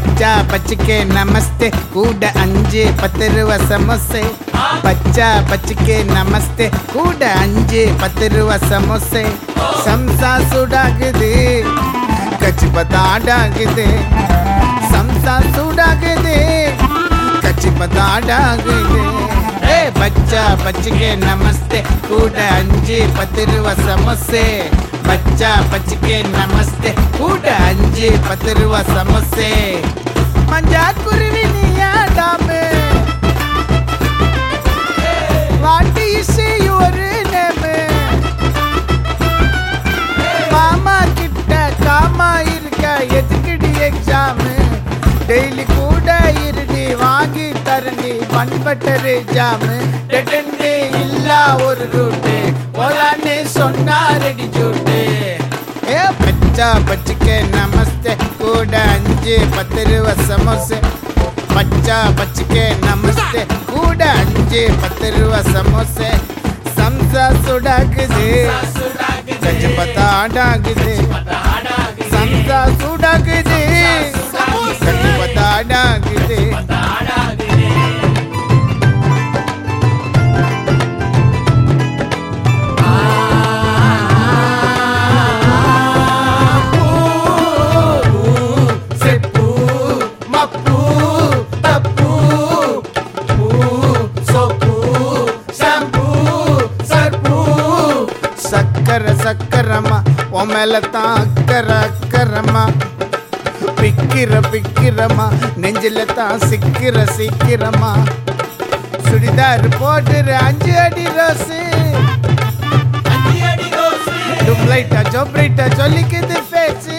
பச்சா பச்சிக்கே நமஸ்தே கூட அஞ்சு பத்து ரூபா சமோசே பச்சா பச்சிக்கே நமஸ்தே கூட அஞ்சு பத்து ரூபா சமோசே சம்சா சூடாகுது கச்சி பத்தாடாகுது சம்சா சூடாகுது கச்சி பத்தாடாகுது ஏ பச்சா பச்சிக்கே நமஸ்தே கூட அஞ்சு பத்து ரூபா சமோசே பச்சா பச்சிக்கே நமஸ்தே கூட அஞ்சு பத்து ரூபா சமோசே மஞ்சா குருவி நீயாடாமே வாட்டி இசை ஒரு நேமு மாமா கிட்ட காமா இருக்க எதுக்குடி எக்ஸாமு டெய்லி கூட இருடி வாங்கி தரண்டி பண்பட்டரு ஜாமு டெட்டன்டே இல்லா ஒரு ரூட்டு போலான்னு சொன்னாரடி ஜூட்டு ஏ பச்சா பச்சிக்க நமஸ்தே கூட அஞ்சு பத்து ரூபா சமோசே பச்சா பச்சிக்க நமஸ்தே கூட அஞ்சு பத்து ரூபா சமோசே சம்சா சுடாக்குது கச்சி பத்தாடாகுது சம்சா சூடாகுது கச்சி பத்தாடாகுது செப்பு மப்பு தப்பு பூ சோப்பு ஷாம்பு சர்ப்பு சக்கர சக்கரமா உன் மேல தான் அக்கற அக்கறமா பிக்கிற பிக்கிரமா நெஞ்சில தான் சிக்கிற சிக்கிரமா சுடிதார் போட்டுற அஞ்சு அடி ரோஸு டுப்ளைட்டா ஜோப்ரைட்டா சொல்லிக்குது பேச்சு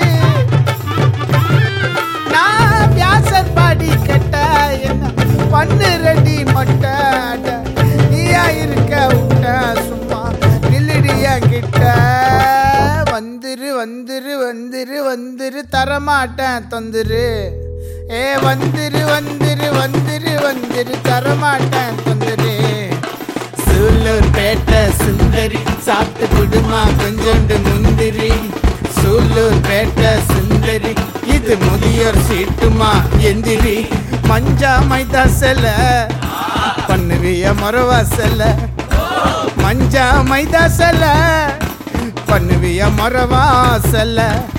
நான் வியாசர் பாடி கட்ட என்ன பண்ணு ரெடி மொட்டை அட, நீயா இருக்க விட்ட சும்மா நில்லுடியா கிட்ட வந்துரு வந்துரு வந்துரு வந்துரு தரமாட்டேன் தொந்துரு ஏ வந்துரு வந்துரு வந்துரு வந்துரு தரமாட்டேன் தொந்துரு சூலூர் பேட்டை சுந்தரி சாப்பிட்டு குடுமா கொஞ்சோண்டு முந்திரி சூலூர் பேட்டை சுந்தரி இது முதியோர் சீட்டுமா எந்திரி மஞ்சா மைதா செல பண்ணுவிய மொரவா செல மஞ்சா மைதா செல பண்ணுவிய மொரவா செல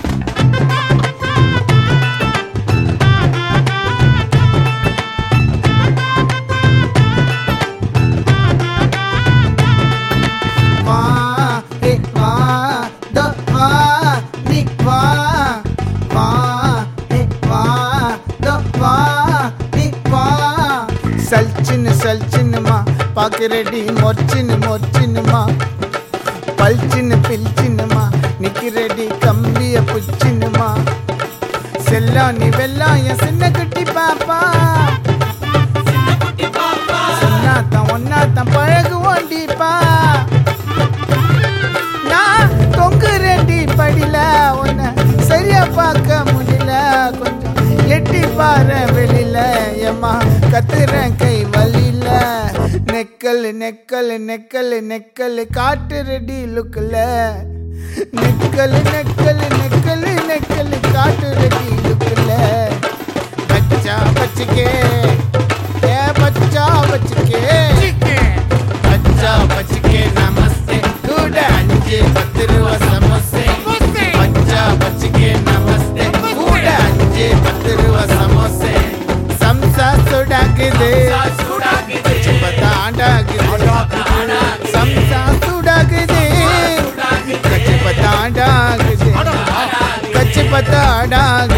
வா ஏ வா த வா நீ வா வா ஏ வா த வா நீ வா சல்ச்சின்னு சல்ச்சின்னுமா பாக்குறடி மொர்ச்சின்னு மொர்ச்சின்னுமா பல்ச்சின்னு பில்ச்சின்னுமா நிக்கிறடி கம்பிய புச்சின்னுமா செல்லம் நீ வெல்லம் என் சின்ன குட்டி பாப்பா சொன்னாதான் ஒன்னாதான் பழகுவோண்டிப்பா நான் தொங்குறேன்டி படில உன்னை சரியா பார்க்க முடியல கொஞ்சம் எட்டி பாரு வெளியில ஏமா கத்துறேன் கை வலியில நெக்கல் நெக்கல் நெக்கல் நெக்கல் காட்டுறடி லுக்குல நெக்கல் நெக்கல் நெக்கல் நெக்கல் காட்டுறடி லுக்குல பச்சா பச்சிக்கே ஏ பச்சா பச்சிக்கே பச்சா பச்சிக்கே நமஸ்தே கூட அஞ்சு பத்து ரூபா சமோசே பச்சா பச்சிக்கே நமஸ்தே கூட அஞ்சு பத்து ரூபா சமோசே சம்சா சுடாக்குது கச்சி பத்தாண்டாகுது சம்சா சுடாக்குது கச்சி பத்தாண்டாகுது கச்சி பத்தாண்டாகுது